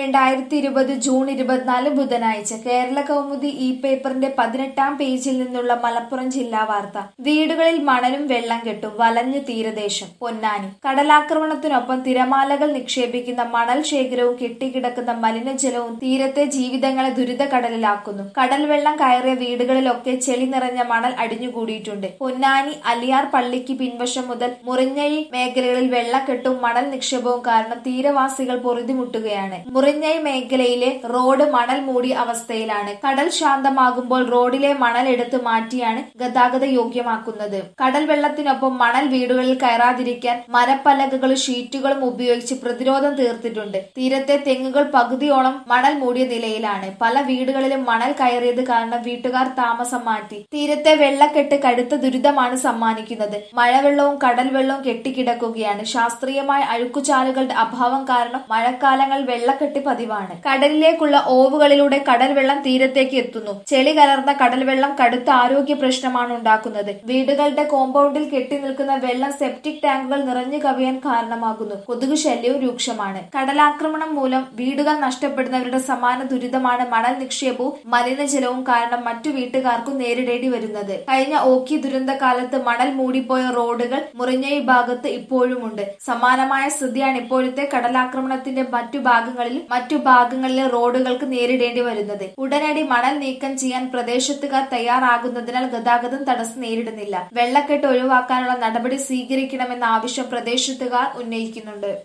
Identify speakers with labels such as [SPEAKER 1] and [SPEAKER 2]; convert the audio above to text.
[SPEAKER 1] രണ്ടായിരത്തി ഇരുപത് ജൂൺ ഇരുപത്തിനാല് ബുധനാഴ്ച കേരള കൗമുദി ഇ പേപ്പറിന്റെ പതിനെട്ടാം പേജിൽ നിന്നുള്ള മലപ്പുറം ജില്ലാ വാർത്ത വീടുകളിൽ മണലും വെള്ളം കെട്ടും വലഞ്ഞ് തീരദേശം പൊന്നാനി കടലാക്രമണത്തിനൊപ്പം തിരമാലകൾ നിക്ഷേപിക്കുന്ന മണൽ ശേഖരവും കെട്ടിക്കിടക്കുന്ന മലിനജലവും തീരത്തെ ജീവിതങ്ങളെ ദുരിതക്കടലിലാക്കുന്നു കടൽ വെള്ളം കയറിയ വീടുകളിലൊക്കെ ചെളി നിറഞ്ഞ മണൽ അടിഞ്ഞുകൂടിയിട്ടുണ്ട് പൊന്നാനി അലിയാർ പള്ളിക്ക് പിൻവശം മുതൽ മുറിഞ്ഞഴി മേഖലകളിൽ വെള്ളക്കെട്ടും മണൽ നിക്ഷേപവും കാരണം തീരവാസികൾ പൊറുതിമുട്ടുകയാണ് മുറിഞ്ഞഴി മേഖലയിലെ റോഡ് മണൽ മൂടിയ അവസ്ഥയിലാണ് കടൽ ശാന്തമാകുമ്പോൾ റോഡിലെ മണൽ എടുത്തു മാറ്റിയാണ് ഗതാഗത യോഗ്യമാക്കുന്നത് കടൽ വെള്ളത്തിനൊപ്പം മണൽ വീടുകളിൽ കയറാതിരിക്കാൻ മരപ്പലകകളും ഷീറ്റുകളും ഉപയോഗിച്ച് പ്രതിരോധം തീർത്തിട്ടുണ്ട് തീരത്തെ തെങ്ങുകൾ പകുതിയോളം മണൽ മൂടിയ നിലയിലാണ് പല വീടുകളിലും മണൽ കയറിയത് കാരണം വീട്ടുകാർ താമസം മാറ്റി തീരത്തെ വെള്ളക്കെട്ട് കടുത്ത ദുരിതമാണ് സമ്മാനിക്കുന്നത് മഴവെള്ളവും കടൽ വെള്ളവും കെട്ടിക്കിടക്കുകയാണ് ശാസ്ത്രീയമായ അഴുക്കുചാലുകളുടെ അഭാവം കാരണം മഴക്കാലങ്ങളിൽ വെള്ളക്കെട്ട് പതിവാണ് കടലിലേക്കുള്ള ഓവുകളിലൂടെ കടൽ വെള്ളം തീരത്തേക്ക് എത്തുന്നു ചെളി കലർന്ന കടൽ വെള്ളം കടുത്ത ആരോഗ്യ പ്രശ്നമാണ് ഉണ്ടാക്കുന്നത് വീടുകളുടെ കോമ്പൗണ്ടിൽ കെട്ടി നിൽക്കുന്ന വെള്ളം സെപ്റ്റിക് ടാങ്കുകൾ നിറഞ്ഞു കവിയാൻ കാരണമാകുന്നു കൊതുക് ശല്യവും രൂക്ഷമാണ് കടലാക്രമണം മൂലം വീടുകൾ നഷ്ടപ്പെടുന്നവരുടെ സമാന ദുരിതമാണ് മണൽ നിക്ഷേപവും മലിനജലവും കാരണം മറ്റു വീട്ടുകാർക്കും നേരിടേണ്ടി വരുന്നത് കഴിഞ്ഞ ഓക്കി ദുരന്തകാലത്ത് മണൽ മൂടിപ്പോയ റോഡുകൾ മുറിഞ്ഞയി ഭാഗത്ത് ഇപ്പോഴുമുണ്ട് സമാനമായ സ്ഥിതിയാണ് ഇപ്പോഴത്തെ കടലാക്രമണത്തിന്റെ മറ്റു ഭാഗങ്ങളിലും മറ്റു ഭാഗങ്ങളിലെ റോഡുകൾക്ക് നേരിടേണ്ടി വരുന്നത് ഉടനടി മണൽ നീക്കം ചെയ്യാൻ പ്രദേശത്തുകാർ തയ്യാറാകുന്നതിനാൽ ഗതാഗതം തടസ്സം നേരിടുന്നില്ല വെള്ളക്കെട്ട് ഒഴിവാക്കാനുള്ള നടപടി സ്വീകരിക്കണമെന്ന ആവശ്യം പ്രദേശത്തുകാർ ഉന്നയിക്കുന്നുണ്ട്